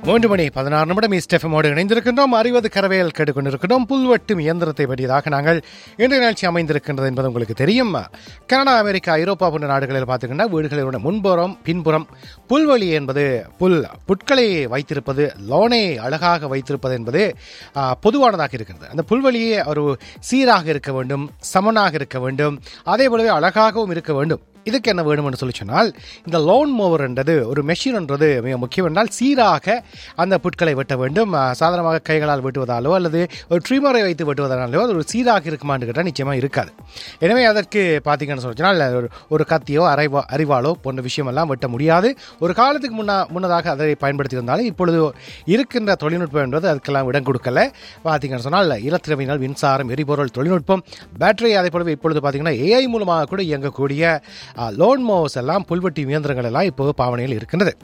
மூன்று மணி பதினாறு நிமிடம் இஸ்டெஃபமோடு இணைந்திருக்கின்றோம் அறிவது கரவையில் கேட்டுக்கொண்டிருக்கிறோம் புல்வெட்டும் இயந்திரத்தை பற்றியதாக நாங்கள் இன்றைய நிகழ்ச்சி அமைந்திருக்கின்றது என்பது உங்களுக்கு தெரியும் கனடா அமெரிக்கா ஐரோப்பா போன்ற நாடுகளில் பார்த்துக்கிட்டா வீடுகளோட முன்புறம் பின்புறம் புல்வெளி என்பது புல் புட்களை வைத்திருப்பது லோனை அழகாக வைத்திருப்பது என்பது ஆ, பொதுவானதாக இருக்கிறது அந்த புல்வெளியே ஒரு சீராக இருக்க வேண்டும் சமனாக இருக்க வேண்டும் அதே போலவே அழகாகவும் இருக்க வேண்டும் இதுக்கு என்ன வேணும் என்று சொல்லி சொன்னால் இந்த லோன் மோவர்ன்றது ஒரு மெஷின்ன்றது மிக முக்கியம் என்றால் சீராக அந்த புட்களை வெட்ட வேண்டும் அஹ், சாதாரணமாக கைகளால் வெட்டுவதாலோ அல்லது ஒரு ட்ரிமரை வைத்து வெட்டுவதனாலோ அது ஒரு சீராக இருக்குமான்னு கேட்டால் நிச்சயமாக இருக்காது எனவே அதற்கு பார்த்தீங்கன்னு சொல்லி சொன்னால் ஒரு ஒரு கத்தியோ அரைவா அறிவாளோ போன்ற விஷயமெல்லாம் வெட்ட முடியாது ஒரு காலத்துக்கு முன்னா முன்னதாக அதை பயன்படுத்தி இருந்தாலும் இப்பொழுது இருக்கின்ற தொழில்நுட்பம் என்பது அதுக்கெல்லாம் இடம் கொடுக்கல பார்த்தீங்கன்னு சொன்னால் இலத்திரவினால் மின்சாரம் எரிபொருள் தொழில்நுட்பம் பேட்டரி அதே போலவே இப்பொழுது பார்த்தீங்கன்னா ஏஐ மூலமாக கூட இயங்கக்கூடிய லோன் மோவர்ஸ் எல்லாம் புல்வெட்டி இயந்திரங்கள் எல்லாம் இப்போ பாவனையில் இருக்கின்றது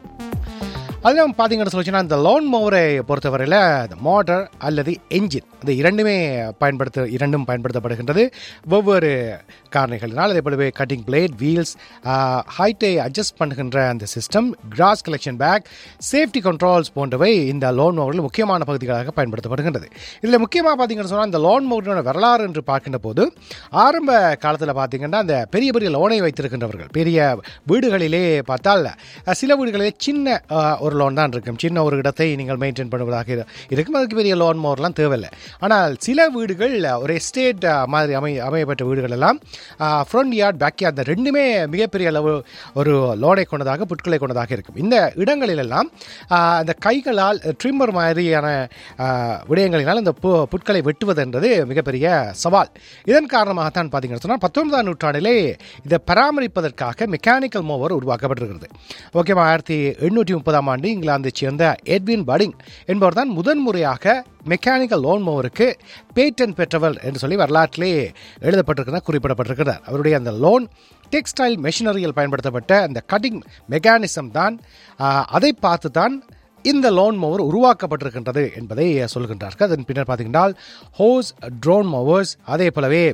அதில் பார்த்தீங்கன்னு சொல்லிச்சுன்னா இந்த லோன் மோவரை பொறுத்தவரையில் இந்த மோட்டர் அல்லது என்ஜின் இந்த இரண்டுமே பயன்படுத்த இரண்டும் பயன்படுத்தப்படுகின்றது ஒவ்வொரு காரணிகளினால் அதே போலவே கட்டிங் பிளேட் வீல்ஸ் ஹைட்டை அட்ஜஸ்ட் பண்ணுகின்ற அந்த system grass collection bag safety controls போன்றவை இந்த லோன் மோவரில் முக்கியமான பகுதிகளாக பயன்படுத்தப்படுகின்றது இதில் முக்கியமாக பார்த்தீங்கன்னு சொன்னால் இந்த லோன் மோவரோட வரலாறு என்று பார்க்கின்ற போது ஆரம்ப காலத்தில் பார்த்தீங்கன்னா அந்த பெரிய பெரிய லோனை வைத்திருக்கின்றவர்கள் பெரிய வீடுகளிலே பார்த்தால் அஹ், சில வீடுகளிலே சின்ன அஹ், ஒரு லோன் தான் இருக்கும் சின்ன ஒரு இடத்தை நீங்கள் மெயின்டைன் பண்ணுவதாக இரு- இருக்கும் அதுக்கு பெரிய லோன் மோர்லாம் தேவையில்லை ஆனால் சில வீடுகள் அஹ், ஒரு எஸ்டேட் அஹ், மாதிரி அமை அமையப்பட்ட வீடுகள் எல்லாம் ஃப்ரண்ட் யார்ட் பேக் யார்ட் இந்த ரெண்டுமே மிகப்பெரிய அளவு ஒரு லோனை கொண்டதாக புட்களை கொண்டதாக இருக்கும் இந்த இடங்களிலெல்லாம் அஹ், அந்த கைகளால் ட்ரிம்மர் மாதிரியான அஹ், விடயங்களினால் இந்த பு- புட்களை வெட்டுவது என்றது மிகப்பெரிய சவால் இதன் காரணமாகத்தான் பார்த்தீங்கன்னு சொன்னால் பத்தொன்பதாம் நூற்றாண்டிலே இதை பராமரிப்பதற்காக மெக்கானிக்கல் மோவர் உருவாக்கப்பட்டிருக்கிறது ஓகேவா ஆயிரத்தி எண்ணூற்றி முப்பதாம் ஆண்டு இங்கிலாந்தைச் சேர்ந்த எட்வின் படிங் என்பவர் தான் முதன்முறையாக மெக்கானிக்கல் லோன் மோவருக்கு பேட்டன் பெற்றவர் என்று சொல்லி வரலாற்றிலே எழுதப்பட்டிருக்கிறார் குறிப்பிடப்பட்டிருக்கிறார் அவருடைய அந்த லோன் டெக்ஸ்டைல் மெஷினரியில் பயன்படுத்தப்பட்ட அந்த கட்டிங் மெக்கானிசம் தான் ஆஹ், அதை பார்த்து தான் இந்த லோன் மோவர் உருவாக்கப்பட்டிருக்கின்றது என்பதை சொல்கின்றார்கள் அதன் பின்னர் பார்த்தீங்கன்னா ஹோஸ் ட்ரோன் மோவர்ஸ் அதே போலவே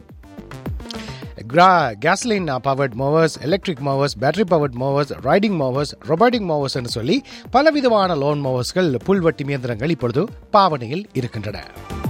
கிரா gasoline powered mowers electric mowers battery powered mowers riding mowers robotic mowers என்று சொல்லி பலவிதமான லோன் மோவர்ஸ்கள் புல்வெட்டி இயந்திரங்கள் இப்பொழுது பாவனையில் இருக்கின்றன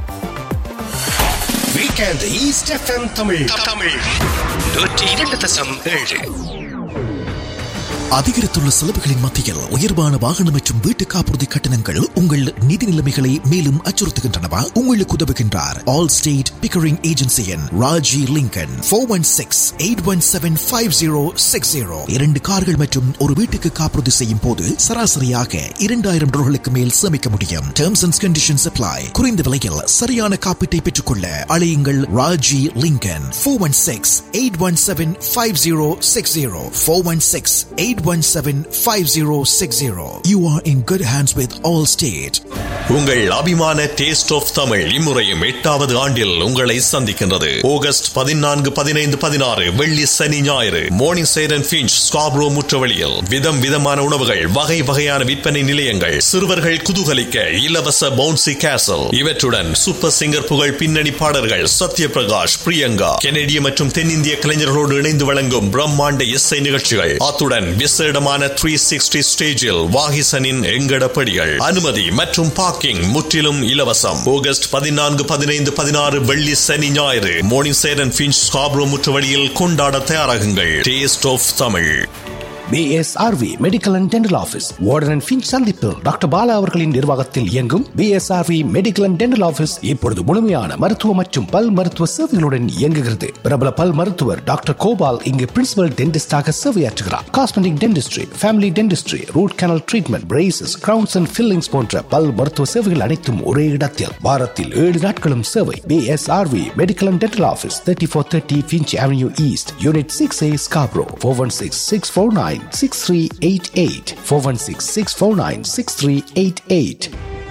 weekend East FM Tamil Tamil நூற்றி இரண்டு தசம் ஏழு அதிகரித்துள்ள செலவுகளின் மத்தியில் உயர்வான வாகனம் மற்றும் வீட்டு காப்புறுதி கட்டணங்கள் உங்கள் நிதி நிலைமைகளை மேலும் அச்சுறுத்துகின்றனவா உங்களுக்கு உதவுகின்றார் ஆல் ஸ்டேட் பிக்கரிங் ஏஜென்சியின் Raji Lingan four one six eight one seven five zero six zero இரண்டு கார்கள் மற்றும் ஒரு வீட்டுக்கு காப்புறுதி செய்யும் போது சராசரியாக இரண்டாயிரம் டாலர்களுக்கு மேல் சேமிக்க முடியும் டேர்ம்ஸ் அண்ட் கண்டிஷன்ஸ் அப்ளை குறைந்த விலையில் சரியான காப்பீட்டை பெற்றுக்கொள்ள அழையுங்கள் Raji Lingan four one six eight one seven five zero six zero four one six eight one seven five zero six zero you are in good hands with Allstate உங்கள் அபிமான taste of Tamil இம்முறையும் எட்டாவது ஆண்டில் உங்களை சந்திக்கின்றது ஆகஸ்ட் பதினான்கு பதினைந்து பதினாறு வெள்ளி சனி ஞாயிறு மோர்னிங் சைரன் ஃபின்ச் ஸ்காப்ரோ முற்றவழியில் விதம் விதமான உணவுகள் வகை வகையான விற்பனை நிலையங்கள் சிறுவர்கள் குதூகலிக்க இலவச பவுன்சி கேசல் இவற்றுடன் சூப்பர் சிங்கர் புகழ் பின்னணி பாடல்கள் சத்யபிரகாஷ் பிரியங்கா கெனடிய மற்றும் தென்னிந்திய கலைஞர்களோடு இணைந்து வழங்கும் பிரம்மாண்ட இசை நிகழ்ச்சிகள் அத்துடன் விசேடமான த்ரீ சிக்ஸ்டி ஸ்டேஜில் வாகிசனின் எங்கடப்படிகள் அனுமதி மற்றும் பார்க்கிங் முற்றிலும் இலவசம் ஆகஸ்ட் பதினான்கு பதினைந்து பதினாறு வெள்ளி சனி ஞாயிறு மோர்னிங் சேரன் பிஞ்ச் ஸ்காப்ரோ முற்றுவழியில் கொண்டாட தயாராகுங்கள் taste of Tamil PSRV medical and dental office Warden and Finch சந்திப்பு டாக்டர் பாலா அவர்களின் நிர்வாகத்தில் இயங்கும் PSRV medical and dental office இப்பொழுது முழுமையான மருத்துவ மற்றும் பல் மருத்துவ சேவைகளுடன் இயங்குகிறது பிரபல பல் மருத்துவர் டாக்டர் கோபால் இங்கு பிரின்சிபல் டென்டிஸ்டாக சேவையாற்றுகிறார் cosmetic dentistry family dentistry root canal treatment braces crowns and fillings போன்ற பல் மருத்துவ சேவைகள் அனைத்தும் ஒரே இடத்தில் வாரத்தில் ஏழு நாட்களும் சேவை PSRV medical and dental office thirty four thirty Finch Avenue East unit six A Scarborough four one six six four nine six three eight eight four one six six four nine six three eight eight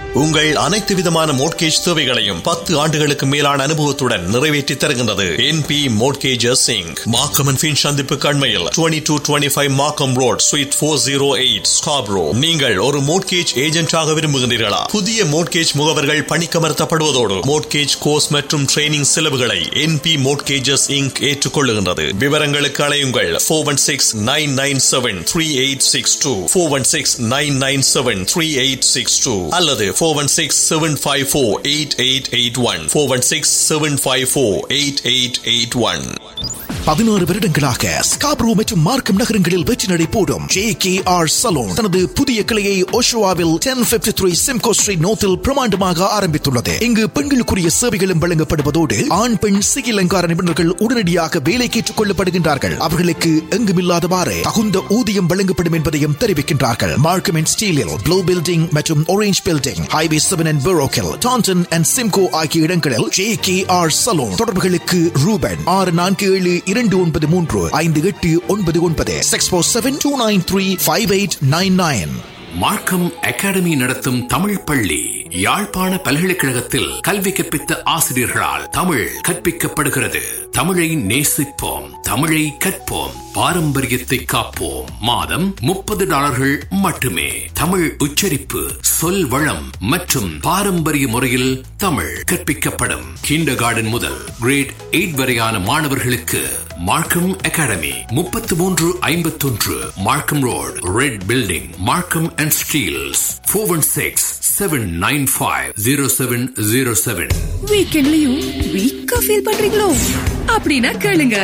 உங்கள் அனைத்து விதமான mortgage தேவைகளையும் பத்து ஆண்டுகளுக்கு மேலான அனுபவத்துடன் நிறைவேற்றி தருகின்றது என்பி மோட்கேஜஸ் சிங் மாக்கம் அண்ட் ஃபின் சந்திப்பு கண்மையில் twenty two twenty five Markham Road suite four zero eight Scarborough நீங்கள் ஒரு மோட்கேஜ் ஏஜென்டாக விரும்புகின்றீர்களா புதிய மோட்கேஜ் முகவர்கள் பணிக்கமர்த்தப்படுவதோடு மோட்கேஜ் கோர்ஸ் மற்றும் ட்ரைனிங் செலவுகளை என்பி மோட்கேஜஸ் இங்க் ஏற்றுக்கொள்ளுகின்றது விவரங்களுக்கு அலையுங்கள் four one six nine nine seven three eight six two four one six nine nine seven three eight six two அல்லது four one six seven five four eight eight eight one four one six seven five four eight eight eight one பதினாறு வருடங்களாக Scarborough மற்றும் மார்க்கம் நகரங்களில் வெற்றி நடை போடும் J K R salon தனது புதிய கிளையை ஓஷோவாவில் ten fifty three Simcoe Street நோத்தில் பிரமாண்டமாக ஆரம்பித்துள்ளது இங்கு பெண்களுக்குரிய சேவைகளும் வழங்கப்படுவதோடு ஆண் பெண் சிகை அலங்கார நிபுணர்கள் உடனடியாக வேலைக்கு ஏற்றுக் கொள்ளப்படுகின்றார்கள் அவர்களுக்கு எங்குமில்லாதவாறு தகுந்த ஊதியம் வழங்கப்படும் என்பதையும் தெரிவிக்கின்றார்கள் மார்க்கம் அண்ட் ஸ்டீலில் ப்ளூ பில்டிங் மற்றும் orange building highway seven and பெரோக்கில் டான்டன் அண்ட் சிம்கோ ஆகிய இடங்களில் ஜே கே ஆர் சலூன் தொடர்புகளுக்கு ரூபன் ஆறு நான்கு ஏழு இரண்டு ஒன்பது மூன்று ஐந்து எட்டு ஒன்பது ஒன்பது six four seven two nine three five eight nine nine Markham Academy நடத்தும் தமிழ் பள்ளி யாழ்ப்பாண பல்கலைக்கழகத்தில் கல்வி கற்பித்த ஆசிரியர்களால் தமிழ் கற்பிக்கப்படுகிறது தமிழை நேசிப்போம் தமிழை கற்போம் பாரம்பரியத்தை காப்போம் மாதம் முப்பது டாலர்கள் மட்டுமே தமிழ் உச்சரிப்பு சொல் வளம் மற்றும் பாரம்பரிய முறையில் தமிழ் கற்பிக்கப்படும் கிண்டர் கார்டன் முதல் கிரேட் எயிட் வரையான மாணவர்களுக்கு மார்க்கம் அகாடமி முப்பத்தி மூன்று ஐம்பத்தொன்று Markham Road red building Markham and Steeles four one six seven nine five zero seven zero seven வீக்கெண்ட்லயும் வீக்கா ஃபீல் பண்றீங்களோ அப்படின்னா கேளுங்க